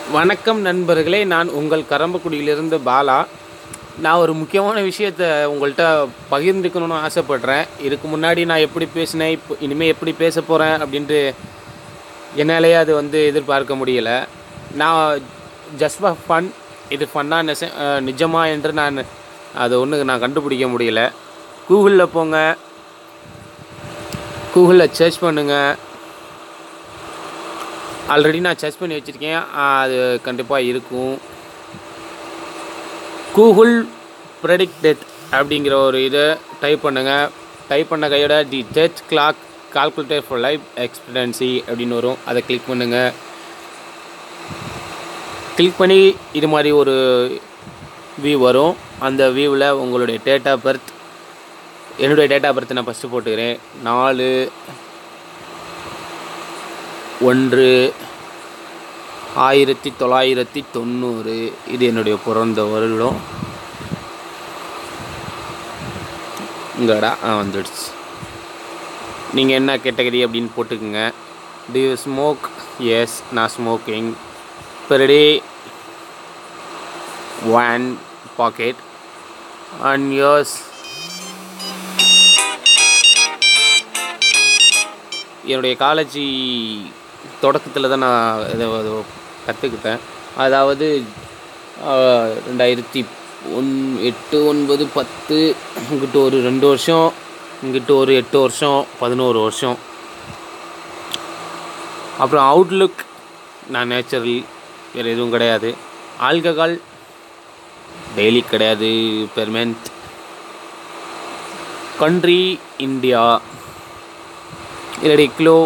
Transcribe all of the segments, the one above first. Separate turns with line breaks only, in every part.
வணக்கம் நண்பர்களே நான் உங்கள் கரம்பக்குடியிலிருந்து பாலா நான் ஒரு முக்கியமான விஷயத்த உங்கள்கிட்ட பகிர்ந்துக்கணும்னு ஆசைப்பட்றேன் இதுக்கு முன்னாடி நான் எப்படி பேசினேன் இப்போ இனிமேல் எப்படி பேச போகிறேன் அப்படின்ட்டு என்னாலேயே அது வந்து எதிர்பார்க்க முடியல நான் ஜஸ்ட் ஃபார் ஃபன் இது ஃபன்னாக நெச அஹ் நிஜமா என்று நான் அது ஒன்று நான் கண்டுபிடிக்க முடியல கூகுளில் போங்க கூகுளில் சர்ச் பண்ணுங்கள் ஆல்ரெடி நான் சர்ச் பண்ணி வச்சுருக்கேன் அது கண்டிப்பாக இருக்கும் கூகுள் ப்ரெடிக்ட் டெத் அப்படிங்கிற ஒரு இதை டைப் பண்ணுங்கள் டைப் பண்ண கையோட the death clock calculator for life expectancy அப்படின்னு வரும் அதை கிளிக் பண்ணுங்கள் கிளிக் பண்ணி இது மாதிரி ஒரு வியூ வரும் அந்த வியூவில் உங்களுடைய டேட் ஆஃப் பர்த் என்னுடைய டேட் ஆஃப் பர்த் நான் ஃபஸ்ட்டு போட்டுக்கிறேன் நாலு ஒன்று ஆயிரத்தி தொள்ளாயிரத்தி தொண்ணூறு இது என்னுடைய பிறந்த வருடம் இங்கடா ஆ வந்துடுச்சு நீங்கள் என்ன கேட்டகரி அப்படின்னு போட்டுக்குங்க டு யூ ஸ்மோக் எஸ் நான் smoking per day one packet and years என்னுடைய காலேஜ் தொடக்கத்தில் தான் நான் இதை கற்றுக்கிட்டேன் அதாவது ஆஹ், ரெண்டாயிரத்தி ஒன் எட்டு ஒன்பது பத்து இங்கிட்ட ஒரு ரெண்டு வருஷம் இங்கிட்ட ஒரு எட்டு வருஷம் பதினோரு வருஷம் அப்புறம் அவுட்லுக் நான் நேச்சுரல் வேறு எதுவும் கிடையாது ஆல்கஹால் டெய்லி கிடையாது பெர்மெண்ட் கண்ட்ரி இந்தியா இல்லாடி கிலோ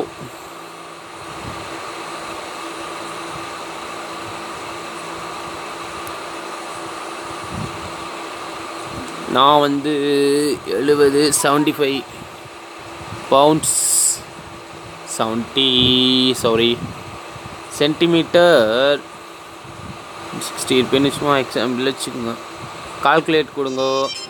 நான் வந்து எழுபது seventy five pounds seventy sorry centimetre sixty இருப்பேன்னு சும்மா எக்ஸாம்பிள் வச்சுக்கோங்க கால்குலேட் கொடுங்க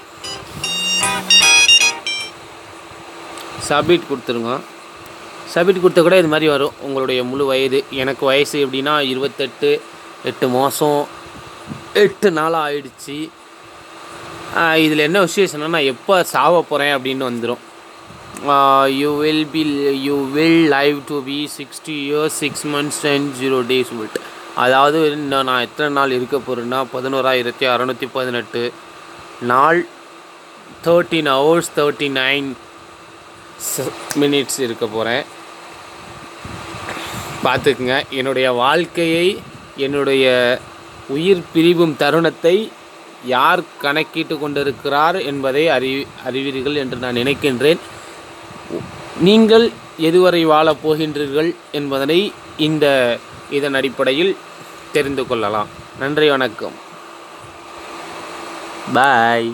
சப்மிட் கொடுத்துருங்க சப்மிட் கொடுத்த கூட இது மாதிரி வரும் உங்களுடைய முழு வயது எனக்கு வயசு எப்படின்னா இருபத்தெட்டு எட்டு மாதம் எட்டு நாளாக ஆயிடுச்சு இதில் என்ன விசேஷம்னா நான் எப்போ சாவ போகிறேன் அப்படின்னு வந்துடும் you will be you will live to be sixty years six months and zero days வில்ட் அதாவது இன்னும் நான் எத்தனை நாள் இருக்க போகிறேன்னா பதினோராயிரத்தி அறநூற்றி பதினெட்டு நாள் thirteen hours thirty nine minutes இருக்க போகிறேன் பார்த்துக்குங்க என்னுடைய வாழ்க்கையை என்னுடைய உயிர் பிரிவும் தருணத்தை யார் கணக்கிட்டு கொண்டிருக்கிறார் என்பதை அறி அறிவீர்கள் என்று நான் நினைக்கின்றேன் நீங்கள் எதுவரை வாழப் போகின்றீர்கள் என்பதனை இந்த இதன் அடிப்படையில் தெரிந்து கொள்ளலாம் நன்றி வணக்கம் பாய்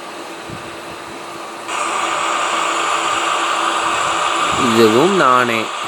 இதுவும் நானே